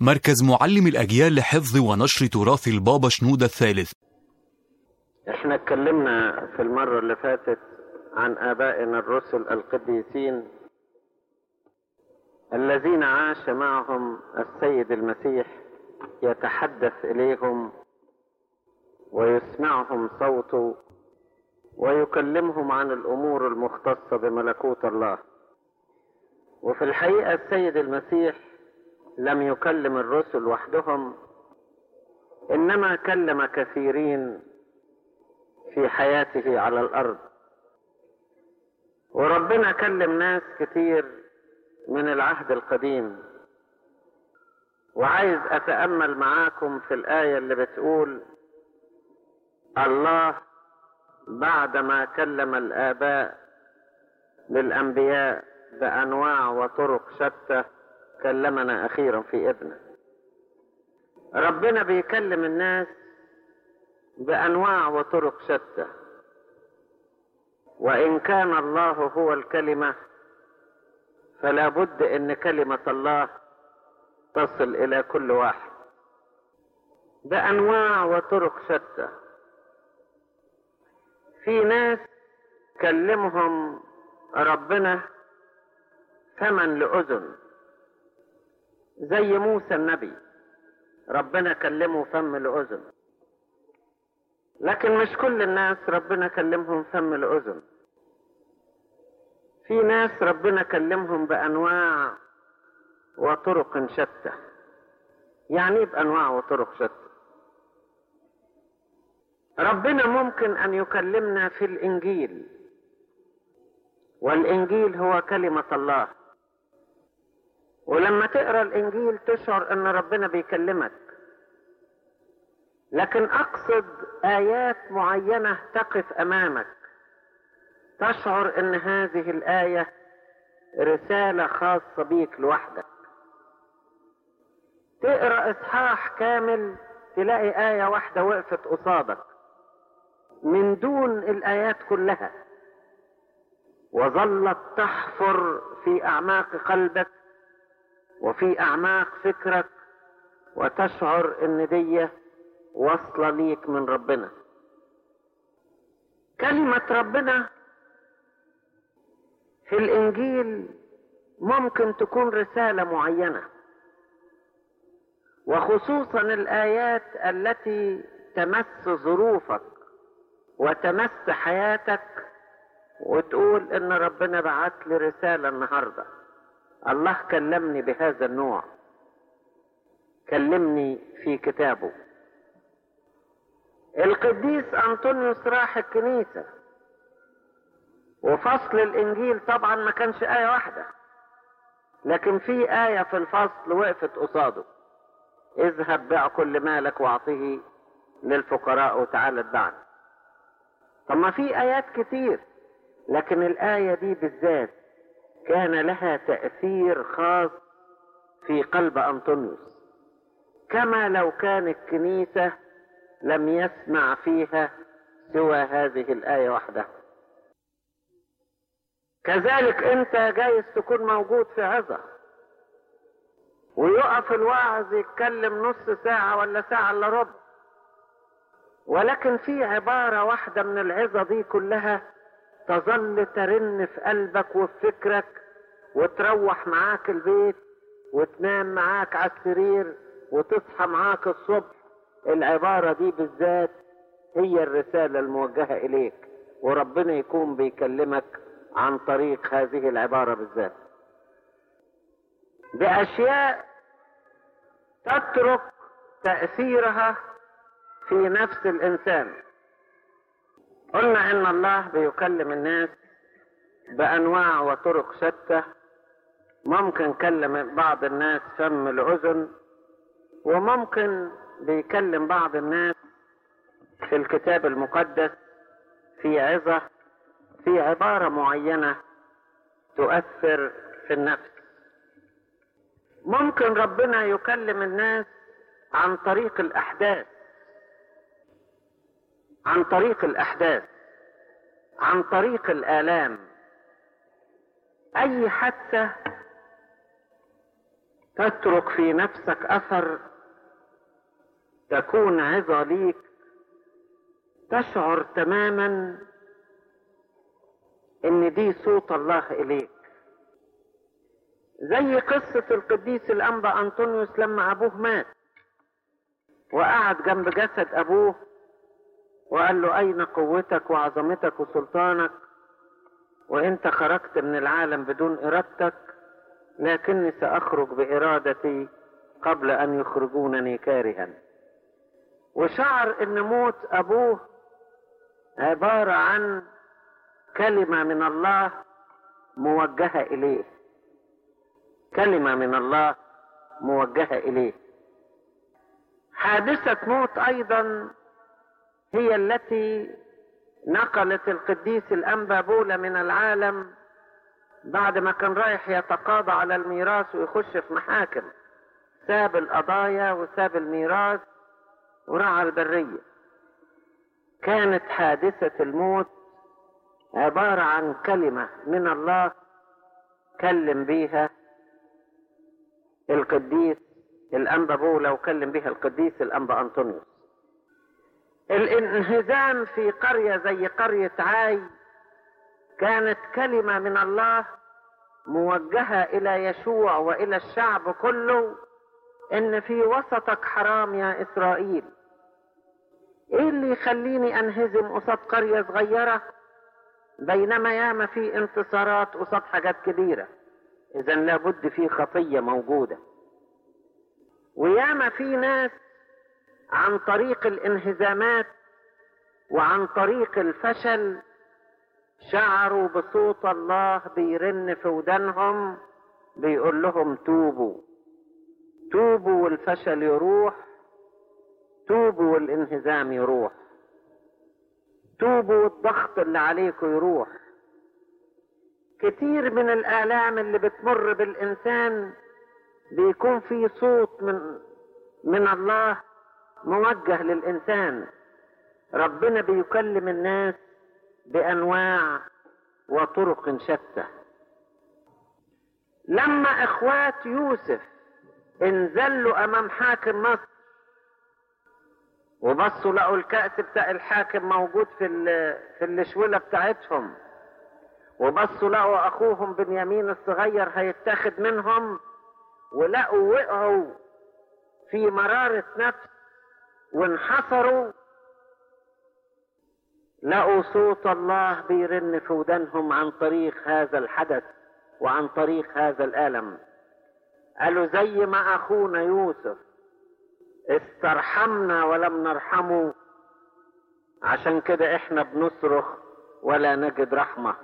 مركز معلم الأجيال لحفظ ونشر تراث البابا شنودة الثالث احنا اتكلمنا في المرة اللي فاتت عن آبائنا الرسل القديسين الذين عاش معهم السيد المسيح يتحدث إليهم ويسمعهم صوته ويكلمهم عن الأمور المختصة بملكوت الله وفي الحقيقة السيد المسيح لم يكلم الرسل وحدهم إنما كلم كثيرين في حياته على الأرض وربنا كلم ناس كتير من العهد القديم وعايز أتأمل معاكم في الآية اللي بتقول الله بعدما كلم الآباء للأنبياء بأنواع وطرق شتى كلمنا أخيرا في ابنه ربنا بيكلم الناس بأنواع وطرق شتى وإن كان الله هو الكلمة فلا بد أن كلمة الله تصل إلى كل واحد بأنواع وطرق شتى في ناس كلمهم ربنا ثمن لأذن زي موسى النبي ربنا كلمه فم لأذن لكن مش كل الناس ربنا كلمهم فم لأذن في ناس ربنا كلمهم بأنواع وطرق شتى يعني ايه بأنواع وطرق شتى ربنا ممكن أن يكلمنا في الإنجيل والإنجيل هو كلمة الله ولما تقرا الإنجيل تشعر أن ربنا بيكلمك لكن أقصد آيات معينة تقف أمامك تشعر أن هذه الآية رسالة خاصة بيك لوحدك تقرا إصحاح كامل تلاقي آية واحدة وقفت قصادك من دون الآيات كلها وظلت تحفر في أعماق قلبك وفي أعماق فكرك وتشعر إن دي واصلة ليك من ربنا كلمة ربنا في الإنجيل ممكن تكون رسالة معينة وخصوصا الآيات التي تمس ظروفك وتمس حياتك وتقول ان ربنا بعت لي رسالة النهاردة الله كلمني بهذا النوع كلمني في كتابه القديس أنطونيوس راح الكنيسة وفصل الإنجيل طبعا ما كانش آية واحدة لكن في آية في الفصل وقفت قصاده اذهب بيع كل مالك واعطيه للفقراء وتعالى اتبعني طب ما في آيات كتير لكن الآية دي بالذات كان لها تأثير خاص في قلب أنطونيوس كما لو كان الكنيسة لم يسمع فيها سوى هذه الآية وحدها كذلك أنت جايز تكون موجود في عظة ويقف الواعظ يتكلم نص ساعة ولا ساعة إلا ربع ولكن في عبارة واحدة من العظة دي كلها تظل ترن في قلبك وفي فكرك وتروح معاك البيت وتنام معاك على السرير وتصحى معاك الصبح العبارة دي بالذات هي الرسالة الموجهة إليك وربنا يكون بيكلمك عن طريق هذه العبارة بالذات بأشياء تترك تأثيرها في نفس الإنسان قلنا إن الله بيكلم الناس بأنواع وطرق شتى ممكن كلم بعض الناس فم الأذن وممكن بيكلم بعض الناس في الكتاب المقدس في عظة في عبارة معينة تؤثر في النفس ممكن ربنا يكلم الناس عن طريق الأحداث عن طريق الأحداث عن طريق الآلام أي حادثة تترك في نفسك اثر تكون عظة ليك تشعر تماما ان دي صوت الله اليك زي قصة القديس الأنبا أنطونيوس لما أبوه مات وقعد جنب جسد أبوه وقال له أين قوتك وعظمتك وسلطانك وأنت خرجت من العالم بدون إرادتك لكني سأخرج بإرادتي قبل أن يخرجونني كارها وشعر أن موت أبوه عبارة عن كلمة من الله موجهة إليه كلمة من الله موجهة إليه حادثة موت أيضا هي التي نقلت القديس الأنبا بولا من العالم بعد ما كان رايح يتقاضى على الميراث ويخش في محاكم ساب القضايا وساب الميراث ورعى البرية كانت حادثة الموت عبارة عن كلمة من الله كلم بيها القديس الأنبا بولا وكلم بها القديس الأنبا أنطونيوس الانهزام في قرية زي قرية عاي كانت كلمة من الله موجهة إلى يشوع وإلى الشعب كله إن في وسطك حرام يا إسرائيل إيه اللي يخليني أنهزم قصاد قرية صغيرة بينما ياما في انتصارات قصاد حاجات كبيرة إذا لابد في خطية موجودة وياما في ناس عن طريق الانهزامات وعن طريق الفشل شعروا بصوت الله بيرن في ودانهم بيقول لهم توبوا توبوا والفشل يروح توبوا والانهزام يروح توبوا والضغط اللي عليكم يروح كتير من الآلام اللي بتمر بالإنسان بيكون في صوت من من الله موجه للإنسان ربنا بيكلم الناس بأنواع وطرق شتى لما إخوات يوسف انزلوا أمام حاكم مصر وبصوا لقوا الكأس بتاع الحاكم موجود في في الشولة بتاعتهم وبصوا لقوا أخوهم بنيامين الصغير هيتاخد منهم ولقوا وقعوا في مرارة نفس وانحصروا لقوا صوت الله بيرن في ودانهم عن طريق هذا الحدث وعن طريق هذا الألم قالوا زي ما أخونا يوسف استرحمنا ولم نرحمه عشان كده احنا بنصرخ ولا نجد رحمة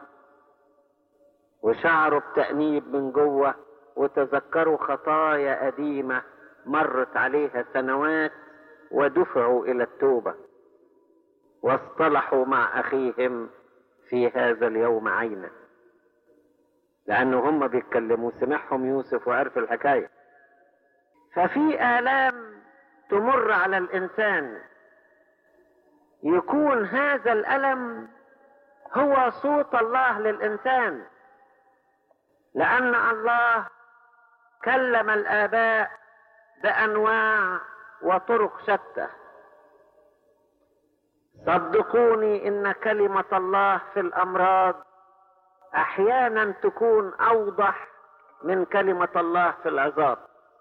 وشعروا بتأنيب من جوه وتذكروا خطايا قديمة مرت عليها سنوات ودفعوا إلى التوبة واصطلحوا مع أخيهم في هذا اليوم عينا لأنه هم بيتكلموا سمعهم يوسف وعرف الحكاية ففي آلام تمر على الإنسان يكون هذا الألم هو صوت الله للإنسان لأن الله كلم الآباء بأنواع وطرق شتى صدقوني إن كلمة الله في الأمراض أحيانا تكون أوضح من كلمة الله في العظات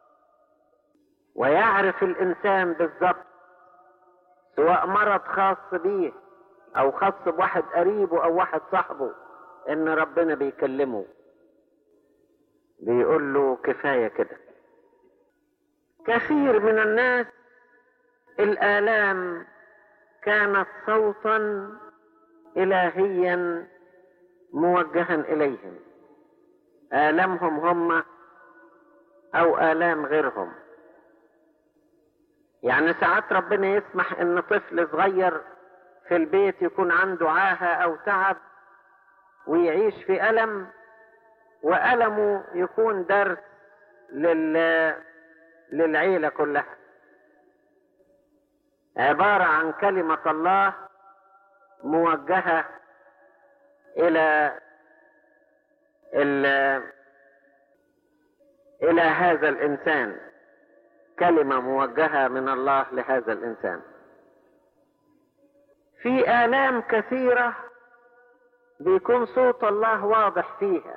ويعرف الإنسان بالضبط سواء مرض خاص بيه أو خاص بواحد قريبه أو واحد صاحبه إن ربنا بيكلمه بيقول له كفاية كده كثير من الناس الآلام كانت صوتا إلهيا موجها إليهم آلامهم هم أو آلام غيرهم يعني ساعات ربنا يسمح ان طفل صغير في البيت يكون عنده عاهة او تعب ويعيش في ألم وألمه يكون درس لل... للعيلة كلها عبارة عن كلمة الله موجهة إلى ال... الى هذا الانسان كلمه موجهه من الله لهذا الانسان في الام كثيره بيكون صوت الله واضح فيها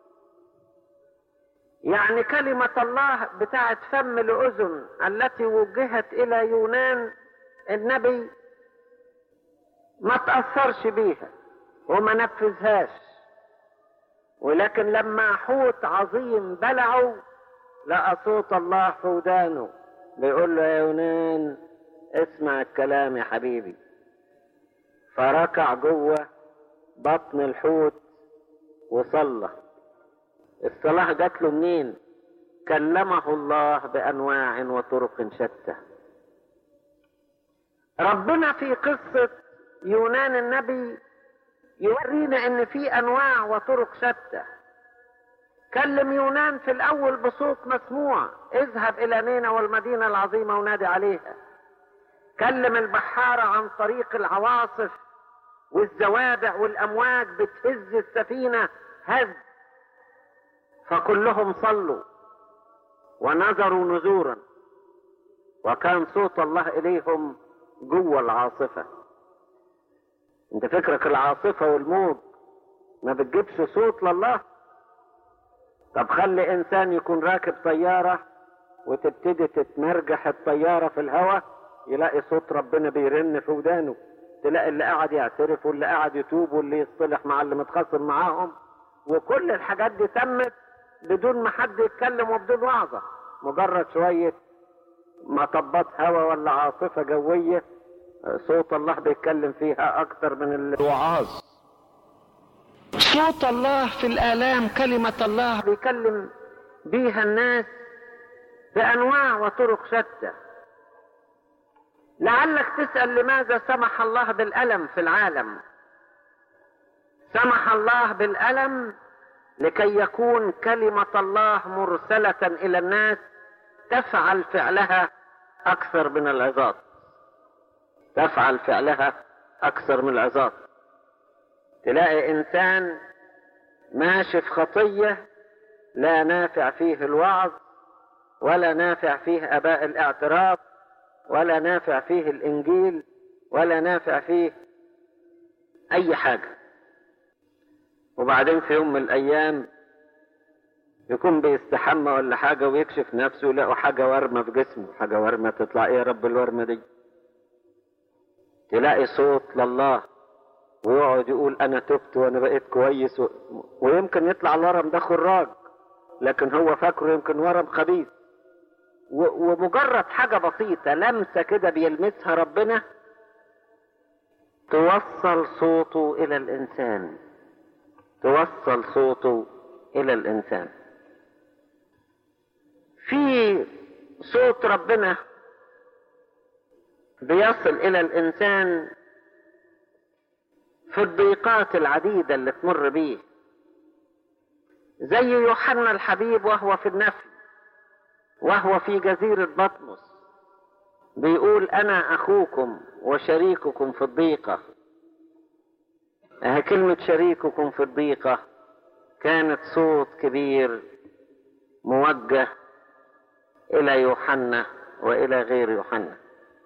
يعني كلمة الله بتاعت فم الأذن التي وجهت إلى يونان النبي ما تأثرش بيها وما نفذهاش ولكن لما حوت عظيم بلعه لقى صوت الله في ودانه بيقول له يا يونان اسمع الكلام يا حبيبي فركع جوه بطن الحوت وصلى الصلاة جات له منين كلمه الله بأنواع وطرق شتى ربنا في قصة يونان النبي يورينا ان في انواع وطرق شتى كلم يونان في الاول بصوت مسموع اذهب الى نينا والمدينة العظيمة ونادي عليها كلم البحارة عن طريق العواصف والزوابع والامواج بتهز السفينة هز فكلهم صلوا ونظروا نزورا وكان صوت الله اليهم جوه العاصفه انت فكرك العاصفه والموج ما بتجيبش صوت لله طب خلي انسان يكون راكب طياره وتبتدي تتمرجح الطياره في الهواء يلاقي صوت ربنا بيرن في ودانه تلاقي اللي قاعد يعترف واللي قاعد يتوب واللي يصطلح مع اللي متخاصم معاهم وكل الحاجات دي تمت بدون ما حد يتكلم وبدون وعظة مجرد شوية مطبات هواء ولا عاصفة جوية صوت الله بيتكلم فيها أكتر من الوعاظ صوت الله في الآلام كلمة الله بيكلم بيها الناس بأنواع وطرق شتى لعلك تسأل لماذا سمح الله بالألم في العالم سمح الله بالألم لكي يكون كلمة الله مرسلة إلى الناس تفعل فعلها أكثر من العظات تفعل فعلها أكثر من العظات تلاقي إنسان ماشي في خطية لا نافع فيه الوعظ ولا نافع فيه أباء الاعتراف ولا نافع فيه الإنجيل ولا نافع فيه أي حاجة وبعدين في يوم من الأيام يكون بيستحمى ولا حاجة ويكشف نفسه يلاقوا حاجة ورمة في جسمه حاجة ورمة تطلع ايه يا رب الورمة دي تلاقي صوت لله ويقعد يقول انا تبت وانا بقيت كويس و... ويمكن يطلع الورم ده خراج لكن هو فاكره يمكن ورم خبيث و... ومجرد حاجة بسيطة لمسة كده بيلمسها ربنا توصل صوته الى الانسان توصل صوته الى الانسان في صوت ربنا بيصل الى الانسان في الضيقات العديدة اللي تمر بيه زي يوحنا الحبيب وهو في النفي وهو في جزيرة بطمس بيقول انا اخوكم وشريككم في الضيقة اه كلمة شريككم في الضيقة كانت صوت كبير موجه الى يوحنا والى غير يوحنا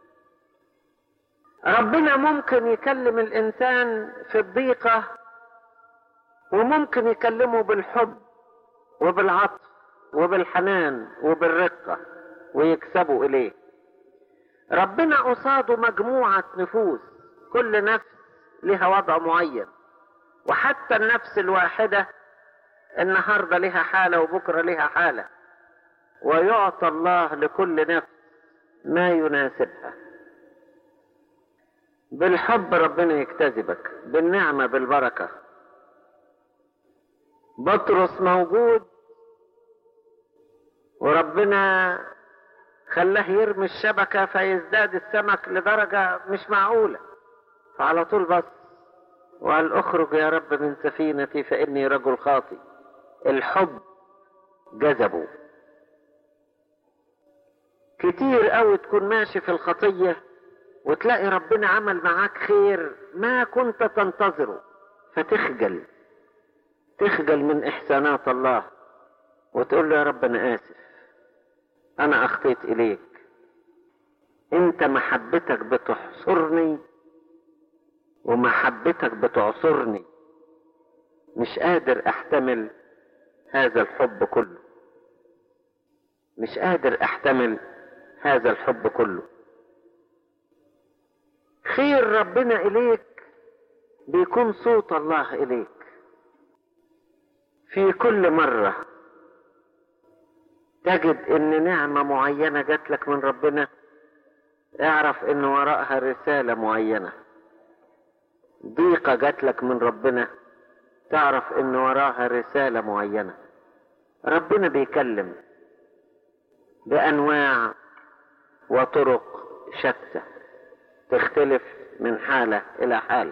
ربنا ممكن يكلم الانسان في الضيقة وممكن يكلمه بالحب وبالعطف وبالحنان وبالرقة ويكسبه اليه ربنا قصاده مجموعة نفوس كل نفس لها وضع معين وحتى النفس الواحدة النهاردة لها حالة وبكرة لها حالة ويعطى الله لكل نفس ما يناسبها بالحب ربنا يجتذبك بالنعمة بالبركة بطرس موجود وربنا خلاه يرمي الشبكة فيزداد السمك لدرجة مش معقولة فعلى طول بص وقال اخرج يا رب من سفينتي فإني رجل خاطي الحب جذبه كتير قوي تكون ماشي في الخطية وتلاقي ربنا عمل معاك خير ما كنت تنتظره فتخجل تخجل من إحسانات الله وتقول له يا رب انا اسف انا اخطيت اليك انت محبتك بتحصرني ومحبتك بتعصرني مش قادر احتمل هذا الحب كله مش قادر احتمل هذا الحب كله خير ربنا اليك بيكون صوت الله اليك في كل مرة تجد ان نعمة معينة جات لك من ربنا اعرف ان وراءها رسالة معينة ضيقة جات لك من ربنا تعرف ان وراها رسالة معينة ربنا بيكلم بانواع وطرق شتى تختلف من حالة الى حالة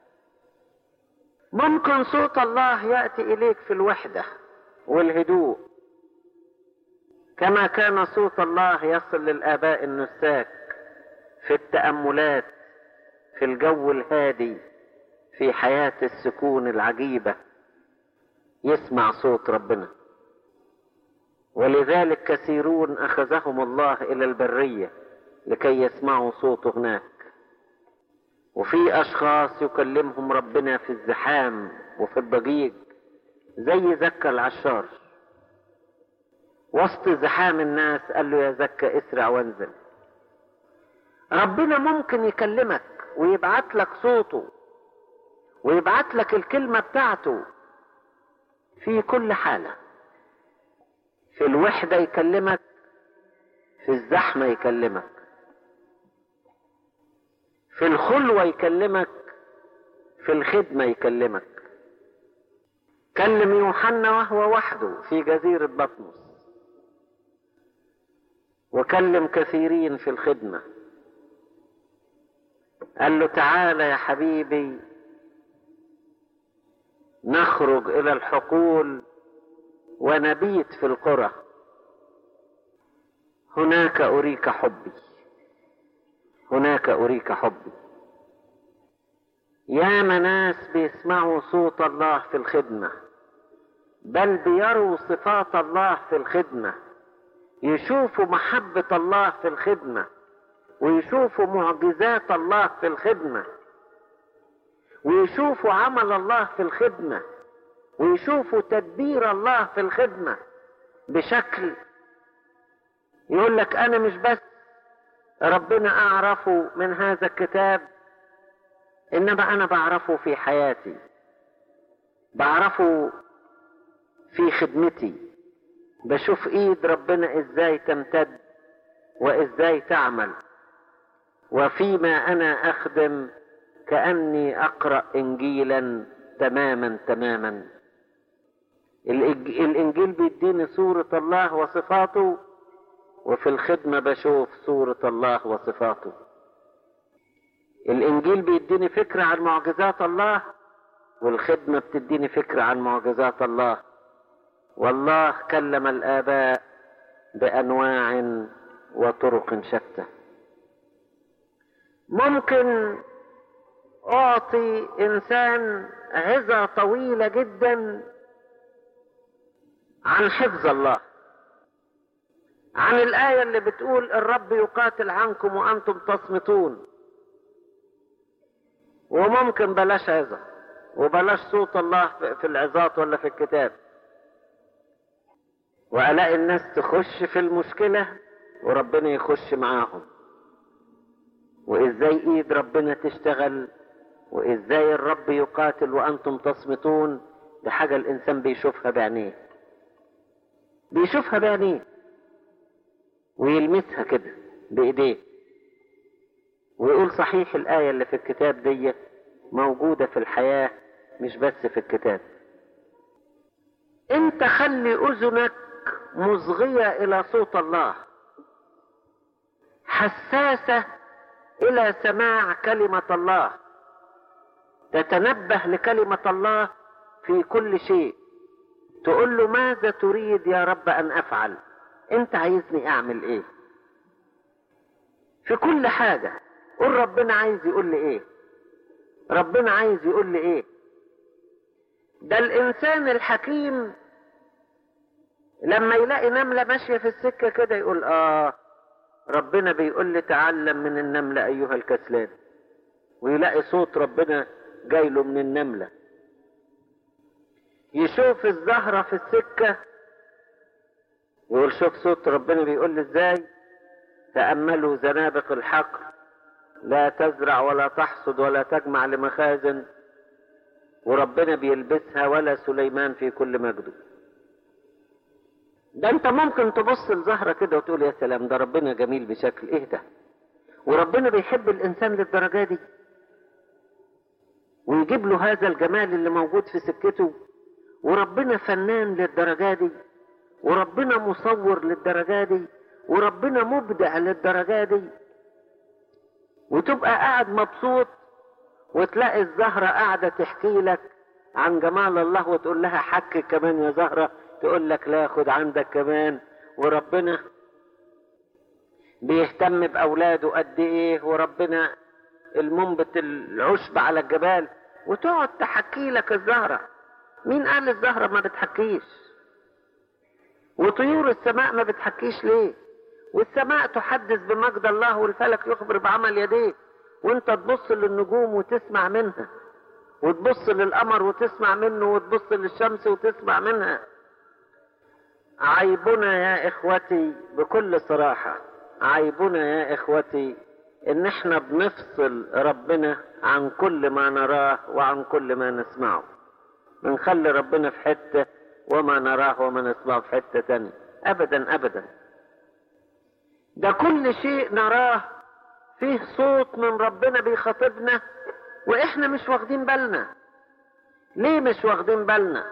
ممكن صوت الله يأتي اليك في الوحدة والهدوء كما كان صوت الله يصل للآباء النساك في التأملات في الجو الهادي في حياة السكون العجيبة يسمع صوت ربنا ولذلك كثيرون أخذهم الله إلى البرية لكي يسمعوا صوته هناك وفي أشخاص يكلمهم ربنا في الزحام وفي الضجيج زي زكا العشار وسط زحام الناس قال له يا زكا اسرع وانزل ربنا ممكن يكلمك ويبعت لك صوته ويبعت لك الكلمة بتاعته في كل حالة في الوحدة يكلمك في الزحمة يكلمك في الخلوة يكلمك في الخدمة يكلمك كلم يوحنا وهو وحده في جزيرة بطمس وكلم كثيرين في الخدمة قال له تعالى يا حبيبي نخرج إلى الحقول ونبيت في القرى هناك أريك حبي هناك أريك حبي يا ناس بيسمعوا صوت الله في الخدمة بل بيروا صفات الله في الخدمة يشوفوا محبة الله في الخدمة ويشوفوا معجزات الله في الخدمة ويشوفوا عمل الله في الخدمة ويشوفوا تدبير الله في الخدمة بشكل يقول لك أنا مش بس ربنا أعرفه من هذا الكتاب إنما أنا بعرفه في حياتي بعرفه في خدمتي بشوف ايد ربنا ازاي تمتد وازاي تعمل وفيما انا اخدم كاني اقرا انجيلا تماما تماما الانجيل بيديني صوره الله وصفاته وفي الخدمه بشوف صوره الله وصفاته الانجيل بيديني فكره عن معجزات الله والخدمه بتديني فكره عن معجزات الله والله كلم الآباء بأنواع وطرق شتى ممكن أعطي إنسان عظة طويلة جدا عن حفظ الله عن الآية اللي بتقول الرب يقاتل عنكم وأنتم تصمتون وممكن بلاش عظة وبلاش صوت الله في العظات ولا في الكتاب والاقي الناس تخش في المشكلة وربنا يخش معاهم وازاي ايد ربنا تشتغل وازاي الرب يقاتل وانتم تصمتون دي حاجة الانسان بيشوفها بعينيه بيشوفها بعينيه ويلمسها كده بايديه ويقول صحيح الآية اللي في الكتاب دي موجودة في الحياة مش بس في الكتاب انت خلي اذنك مصغية إلى صوت الله حساسة إلى سماع كلمة الله تتنبه لكلمة الله في كل شيء تقول له ماذا تريد يا رب أن أفعل أنت عايزني أعمل إيه في كل حاجة قول ربنا عايز يقول لي إيه ربنا عايز يقول لي إيه ده الإنسان الحكيم لما يلاقي نملة ماشية في السكة كده يقول اه ربنا بيقول لي تعلم من النملة ايها الكسلان ويلاقي صوت ربنا جاي له من النملة يشوف الزهرة في السكة يقول شوف صوت ربنا بيقول لي ازاي تأملوا زنابق الحقل لا تزرع ولا تحصد ولا تجمع لمخازن وربنا بيلبسها ولا سليمان في كل مجده ده انت ممكن تبص لزهرة كده وتقول يا سلام ده ربنا جميل بشكل ايه ده وربنا بيحب الانسان للدرجة دي ويجيب له هذا الجمال اللي موجود في سكته وربنا فنان للدرجة دي وربنا مصور للدرجة دي وربنا مبدع للدرجة دي وتبقى قاعد مبسوط وتلاقي الزهرة قاعدة تحكي لك عن جمال الله وتقول لها حك كمان يا زهرة تقول لك لا خد عندك كمان وربنا بيهتم بأولاده قد إيه وربنا المنبت العشب على الجبال وتقعد تحكي لك الزهرة مين قال الزهرة ما بتحكيش وطيور السماء ما بتحكيش ليه والسماء تحدث بمجد الله والفلك يخبر بعمل يديه وانت تبص للنجوم وتسمع منها وتبص للقمر وتسمع منه وتبص للشمس وتسمع منها عيبنا يا اخوتي بكل صراحة عيبنا يا اخوتي ان احنا بنفصل ربنا عن كل ما نراه وعن كل ما نسمعه بنخلي ربنا في حتة وما نراه وما نسمعه في حتة تانية ابدا ابدا ده كل شيء نراه فيه صوت من ربنا بيخاطبنا واحنا مش واخدين بالنا ليه مش واخدين بالنا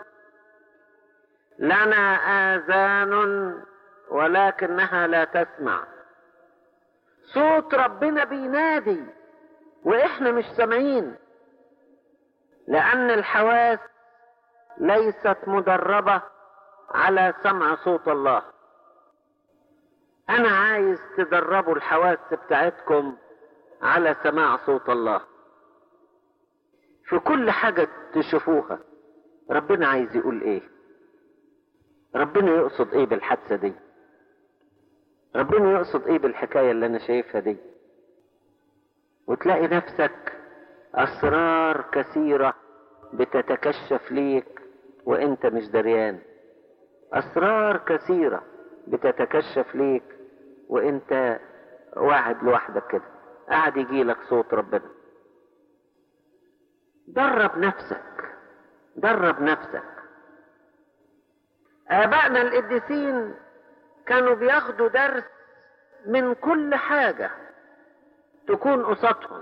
لنا اذان ولكنها لا تسمع صوت ربنا بينادي واحنا مش سامعين لان الحواس ليست مدربه على سمع صوت الله انا عايز تدربوا الحواس بتاعتكم على سماع صوت الله في كل حاجة تشوفوها ربنا عايز يقول ايه ربنا يقصد ايه بالحادثة دي ربنا يقصد ايه بالحكاية اللي انا شايفها دي وتلاقي نفسك اسرار كثيرة بتتكشف ليك وانت مش دريان اسرار كثيرة بتتكشف ليك وانت واحد لوحدك كده قاعد يجي لك صوت ربنا درب نفسك درب نفسك آبائنا القديسين كانوا بياخدوا درس من كل حاجة تكون قصادهم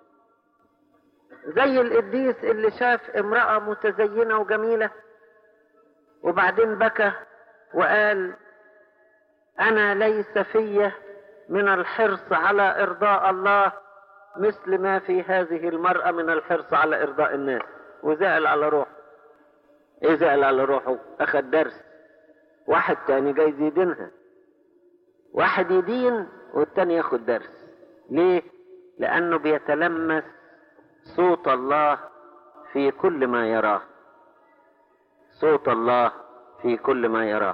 زي القديس اللي شاف امرأة متزينة وجميلة وبعدين بكى وقال أنا ليس في من الحرص على إرضاء الله مثل ما في هذه المرأة من الحرص على إرضاء الناس وزعل على روحه إيه زعل على روحه أخذ درس واحد تاني جاي يدينها واحد يدين والتاني ياخد درس ليه لأنه بيتلمس صوت الله في كل ما يراه صوت الله في كل ما يراه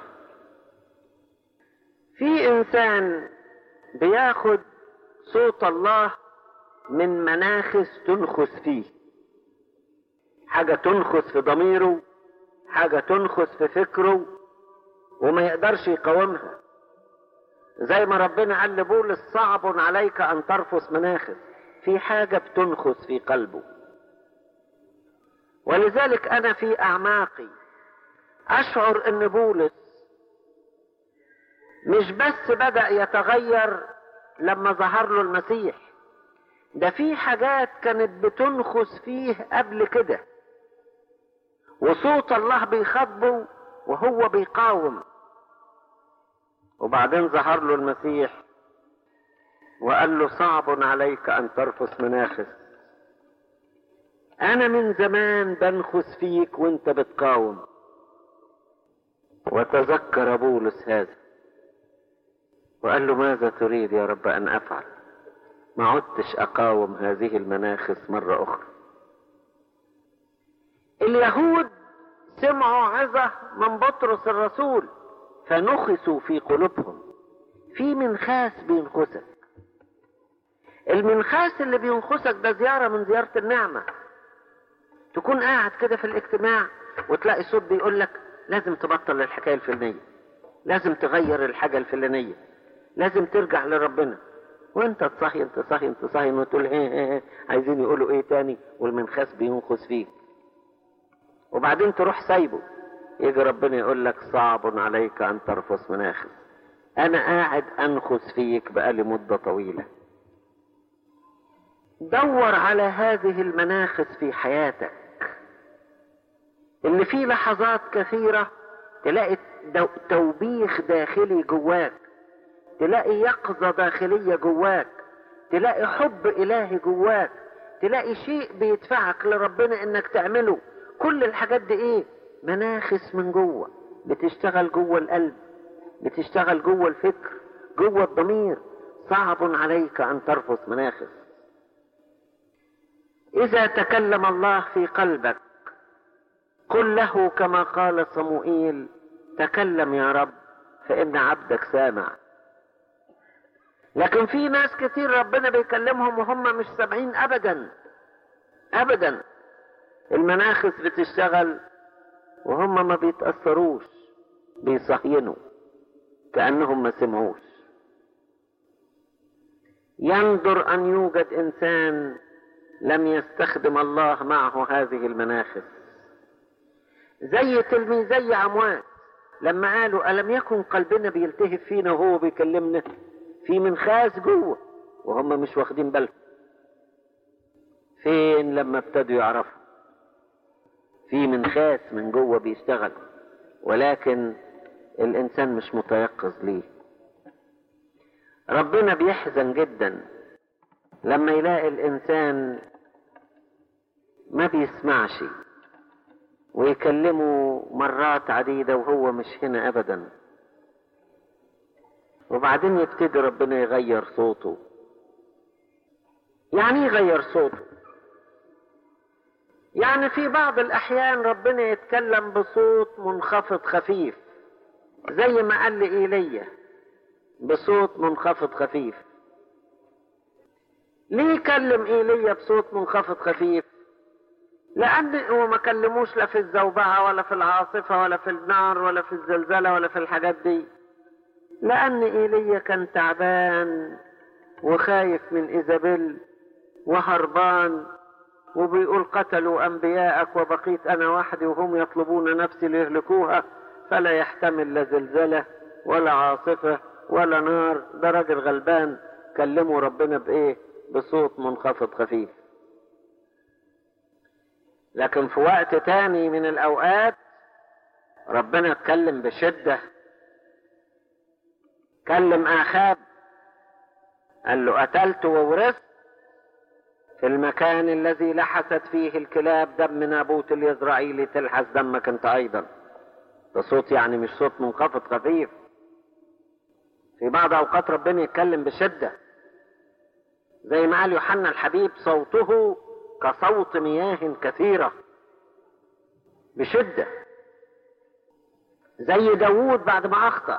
في انسان بياخد صوت الله من مناخس تنخس فيه حاجة تنخس في ضميره حاجة تنخس في فكره وما يقدرش يقاومها زي ما ربنا قال لبولس صعب عليك ان ترفس مناخس في حاجة بتنخس في قلبه ولذلك انا في اعماقي اشعر ان بولس مش بس بدأ يتغير لما ظهر له المسيح ده في حاجات كانت بتنخس فيه قبل كده وصوت الله بيخاطبه وهو بيقاوم وبعدين ظهر له المسيح وقال له صعب عليك ان ترفس مناخس انا من زمان بنخس فيك وانت بتقاوم وتذكر بولس هذا وقال له ماذا تريد يا رب ان افعل ما عدتش اقاوم هذه المناخس مرة اخرى اليهود سمعوا عظة من بطرس الرسول فنخسوا في قلوبهم في منخاس بينخسك المنخاس اللي بينخسك ده زيارة من زيارة النعمة تكون قاعد كده في الاجتماع وتلاقي صوت بيقول لك لازم تبطل الحكاية الفلانية لازم تغير الحاجة الفلانية لازم ترجع لربنا وانت تصحي تصحي تصحي وتقول ايه ايه ايه عايزين يقولوا ايه تاني والمنخاس بينخس فيك وبعدين تروح سايبه يجي ربنا يقول لك صعب عليك ان ترفس مناخس انا قاعد انخس فيك بقالي مدة طويلة دور على هذه المناخس في حياتك اللي في لحظات كثيرة تلاقي دو- توبيخ داخلي جواك تلاقي يقظة داخلية جواك تلاقي حب إلهي جواك تلاقي شيء بيدفعك لربنا إنك تعمله كل الحاجات دي إيه مناخس من جوه بتشتغل جوه القلب بتشتغل جوه الفكر جوه الضمير صعب عليك أن ترفض مناخس إذا تكلم الله في قلبك قل له كما قال صموئيل تكلم يا رب فإن عبدك سامع لكن في ناس كتير ربنا بيكلمهم وهم مش سامعين أبدا أبدا المناخس بتشتغل وهم ما بيتأثروش بيصهينوا كأنهم ما سمعوش يندر أن يوجد إنسان لم يستخدم الله معه هذه المناخس زي تلميذي عموان لما قالوا ألم يكن قلبنا بيلتهب فينا وهو بيكلمنا في منخاس جوه وهم مش واخدين بالهم فين لما ابتدوا يعرفوا في منخاس من جوه بيشتغل ولكن الإنسان مش متيقظ ليه ربنا بيحزن جدا لما يلاقي الإنسان ما بيسمعش ويكلمه مرات عديدة وهو مش هنا أبدا وبعدين يبتدي ربنا يغير صوته يعني ايه يغير صوته يعني في بعض الأحيان ربنا يتكلم بصوت منخفض خفيف زي ما قال لإيليا بصوت منخفض خفيف ليه كلم ايليا بصوت منخفض خفيف لان هو ما كلموش لا في الزوبعة ولا في العاصفة ولا في النار ولا في الزلزلة ولا في الحاجات دي لان ايليا كان تعبان وخايف من ايزابيل وهربان وبيقول قتلوا انبياءك وبقيت انا وحدي وهم يطلبون نفسي ليهلكوها فلا يحتمل لا زلزلة ولا عاصفة ولا نار ده راجل غلبان كلموا ربنا بايه بصوت منخفض خفيف لكن في وقت تاني من الاوقات ربنا اتكلم بشدة كلم اخاب قال له قتلت وورثت في المكان الذي لحست فيه الكلاب دم نابوت اليزرعيلي تلحس دمك انت ايضا ده صوت يعني مش صوت منخفض خفيف في بعض اوقات ربنا يتكلم بشده زي ما قال يوحنا الحبيب صوته كصوت مياه كثيرة بشدة زي داوود بعد ما أخطأ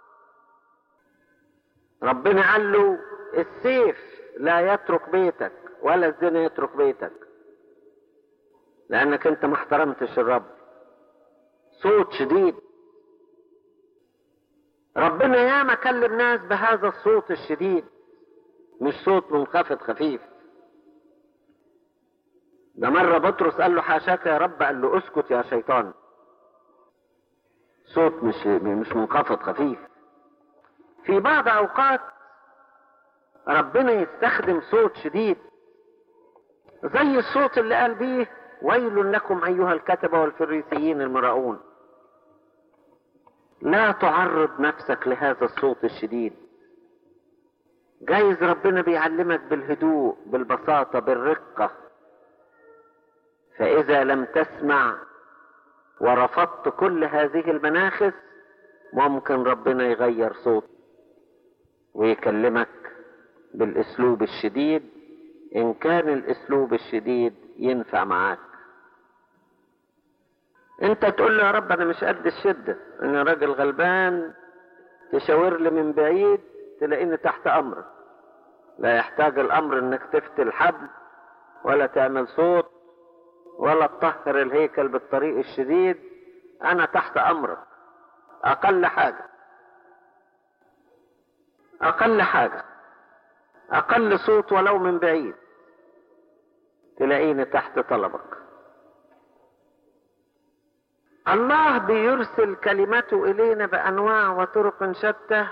ربنا قال له السيف لا يترك بيتك ولا الزنا يترك بيتك لأنك أنت ما احترمتش الرب صوت شديد ربنا ياما كلم ناس بهذا الصوت الشديد مش صوت منخفض خفيف ده مرة بطرس قال له حاشاك يا رب قال له اسكت يا شيطان صوت مش مش منخفض خفيف في بعض اوقات ربنا يستخدم صوت شديد زي الصوت اللي قال بيه ويل لكم ايها الكتبة والفريسيين المراؤون لا تعرض نفسك لهذا الصوت الشديد جايز ربنا بيعلمك بالهدوء بالبساطة بالرقة فإذا لم تسمع ورفضت كل هذه المناخس ممكن ربنا يغير صوت ويكلمك بالاسلوب الشديد ان كان الاسلوب الشديد ينفع معاك انت تقول له يا رب انا مش قد الشدة انا راجل غلبان تشاور لي من بعيد تلاقيني تحت امرك لا يحتاج الامر انك تفتي الحبل ولا تعمل صوت ولا تطهر الهيكل بالطريق الشديد انا تحت امرك اقل حاجة اقل حاجة اقل صوت ولو من بعيد تلاقيني تحت طلبك الله بيرسل كلمته الينا بانواع وطرق شتى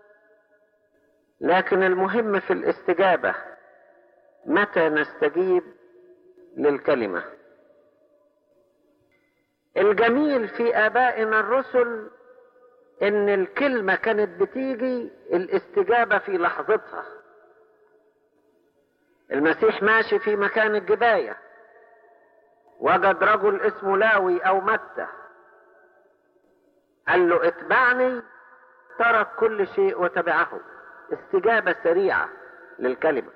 لكن المهم في الاستجابه متى نستجيب للكلمه الجميل في ابائنا الرسل ان الكلمه كانت بتيجي الاستجابه في لحظتها المسيح ماشي في مكان الجبايه وجد رجل اسمه لاوي او متى قال له اتبعني ترك كل شيء وتبعه استجابة سريعة للكلمة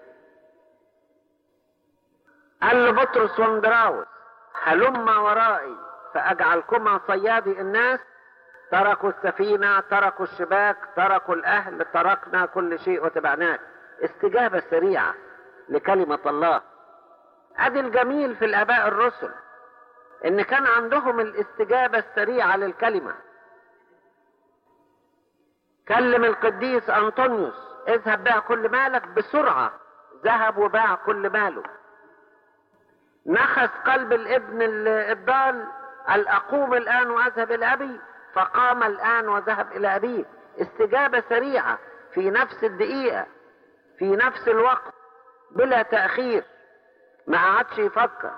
قال له بطرس واندراوس هلما ورائي فأجعلكما صيادي الناس تركوا السفينة تركوا الشباك تركوا الأهل تركنا كل شيء وتبعناك استجابة سريعة لكلمة الله ادي الجميل في الاباء الرسل ان كان عندهم الاستجابة السريعة للكلمة كلم القديس انطونيوس اذهب بيع كل مالك بسرعة ذهب وباع كل ماله نخس قلب الابن الضال قال اقوم الان واذهب الى ابي فقام الان وذهب الى ابيه استجابة سريعة في نفس الدقيقة في نفس الوقت بلا تأخير ما قعدش يفكر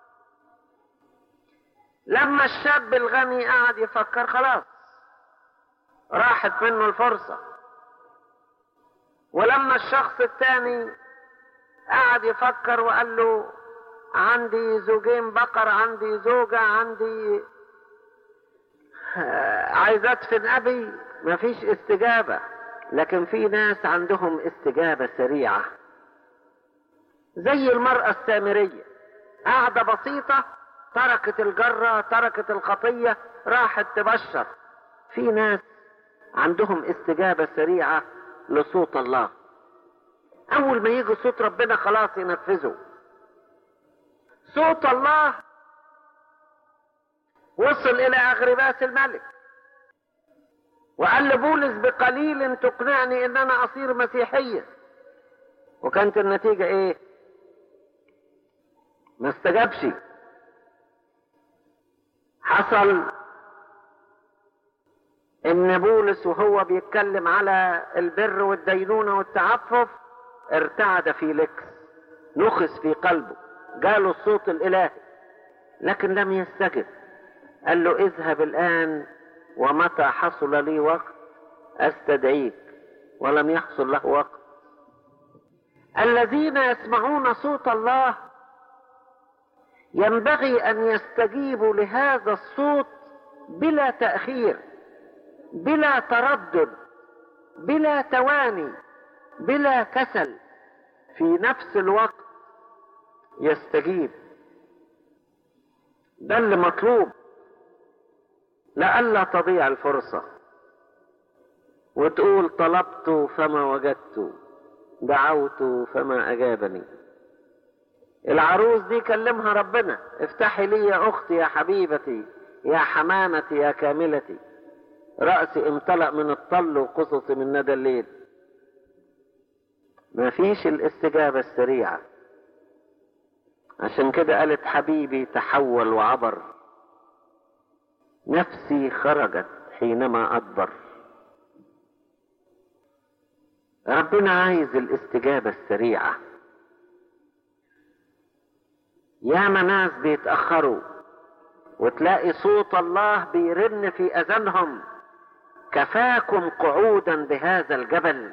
لما الشاب الغني قعد يفكر خلاص راحت منه الفرصة ولما الشخص الثاني قعد يفكر وقال له عندي زوجين بقر عندي زوجة عندي عايز ادفن ابي مفيش استجابة لكن في ناس عندهم استجابة سريعة زي المرأة السامرية قاعدة بسيطة تركت الجرة تركت الخطية راحت تبشر في ناس عندهم استجابة سريعة لصوت الله أول ما يجي صوت ربنا خلاص ينفذه صوت الله وصل إلى أغرباس الملك وقال لبولس بقليل تقنعني إن أنا أصير مسيحيا وكانت النتيجة إيه؟ ما استجابش حصل ان بولس وهو بيتكلم على البر والدينونة والتعفف ارتعد في لكس نخس في قلبه جاله الصوت الالهي لكن لم يستجب قال له اذهب الان ومتى حصل لي وقت استدعيك ولم يحصل له وقت الذين يسمعون صوت الله ينبغي ان يستجيبوا لهذا الصوت بلا تاخير بلا تردد بلا تواني بلا كسل في نفس الوقت يستجيب ده اللي مطلوب لئلا تضيع الفرصه وتقول طلبت فما وجدت دعوت فما اجابني العروس دي كلمها ربنا افتحي لي يا اختي يا حبيبتي يا حمامتي يا كاملتي رأسي امتلأ من الطل وقصصي من ندى الليل ما فيش الاستجابة السريعة عشان كده قالت حبيبي تحول وعبر نفسي خرجت حينما أدبر ربنا عايز الاستجابة السريعة ياما ناس بيتأخروا وتلاقي صوت الله بيرن في أذانهم كفاكم قعودا بهذا الجبل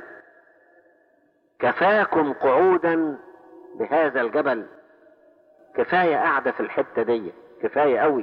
كفاكم قعودا بهذا الجبل كفاية قاعدة في الحتة دي كفاية قوي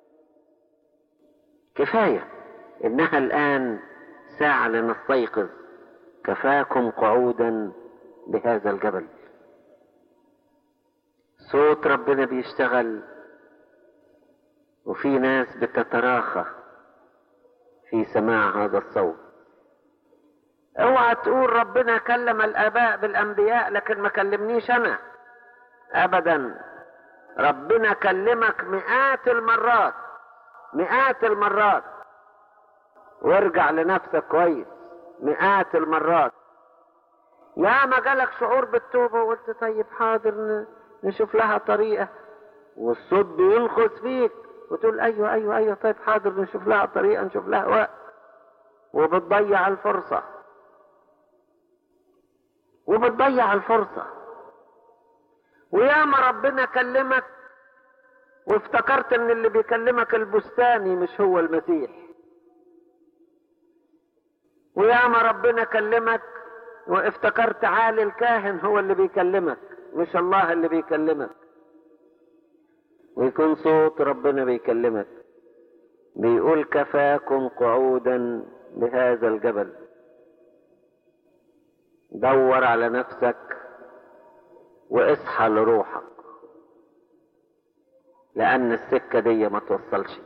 كفاية إنها الآن ساعة لنستيقظ كفاكم قعودا بهذا الجبل صوت ربنا بيشتغل وفي ناس بتتراخى في سماع هذا الصوت اوعى تقول ربنا كلم الاباء بالانبياء لكن ما كلمنيش انا ابدا ربنا كلمك مئات المرات مئات المرات وارجع لنفسك كويس مئات المرات يا ما جالك شعور بالتوبة وقلت طيب حاضر نشوف لها طريقة والصوت بينخس فيك وتقول ايوه ايوه ايوه طيب حاضر نشوف لها طريقة نشوف لها وقت وبتضيع الفرصة وبتضيع الفرصة وياما ربنا كلمك وافتكرت ان اللي بيكلمك البستاني مش هو المسيح وياما ربنا كلمك وافتكرت عالي الكاهن هو اللي بيكلمك مش الله اللي بيكلمك ويكون صوت ربنا بيكلمك بيقول كفاكم قعودا بهذا الجبل دور على نفسك واصحى لروحك لأن السكة دي ما توصلش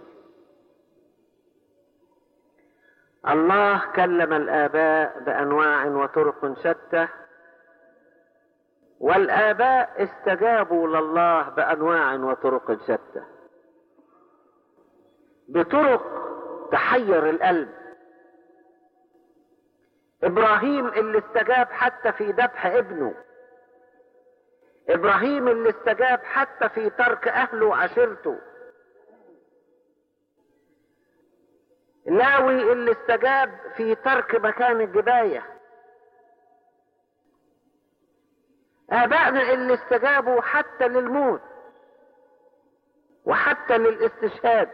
الله كلم الآباء بأنواع وطرق شتى والآباء استجابوا لله بأنواع وطرق شتى بطرق تحير القلب إبراهيم اللي استجاب حتى في ذبح ابنه ابراهيم اللي استجاب حتى في ترك اهله وعشيرته لاوي اللي استجاب في ترك مكان الجباية آبائنا اللي استجابوا حتى للموت وحتى للاستشهاد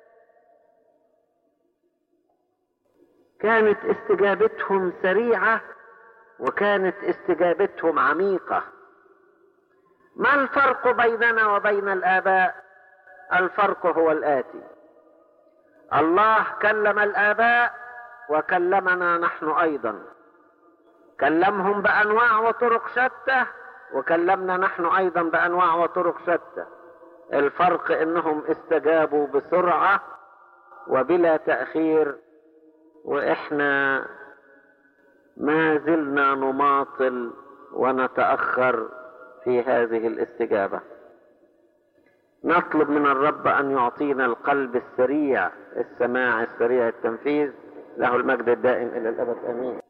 كانت استجابتهم سريعة وكانت استجابتهم عميقة ما الفرق بيننا وبين الآباء الفرق هو الآتي الله كلم الآباء وكلمنا نحن أيضا كلمهم بأنواع وطرق شتى وكلمنا نحن أيضا بأنواع وطرق شتى الفرق إنهم استجابوا بسرعة وبلا تأخير وإحنا ما زلنا نماطل ونتأخر في هذه الاستجابة نطلب من الرب أن يعطينا القلب السريع السماع السريع التنفيذ له المجد الدائم إلى الأبد آمين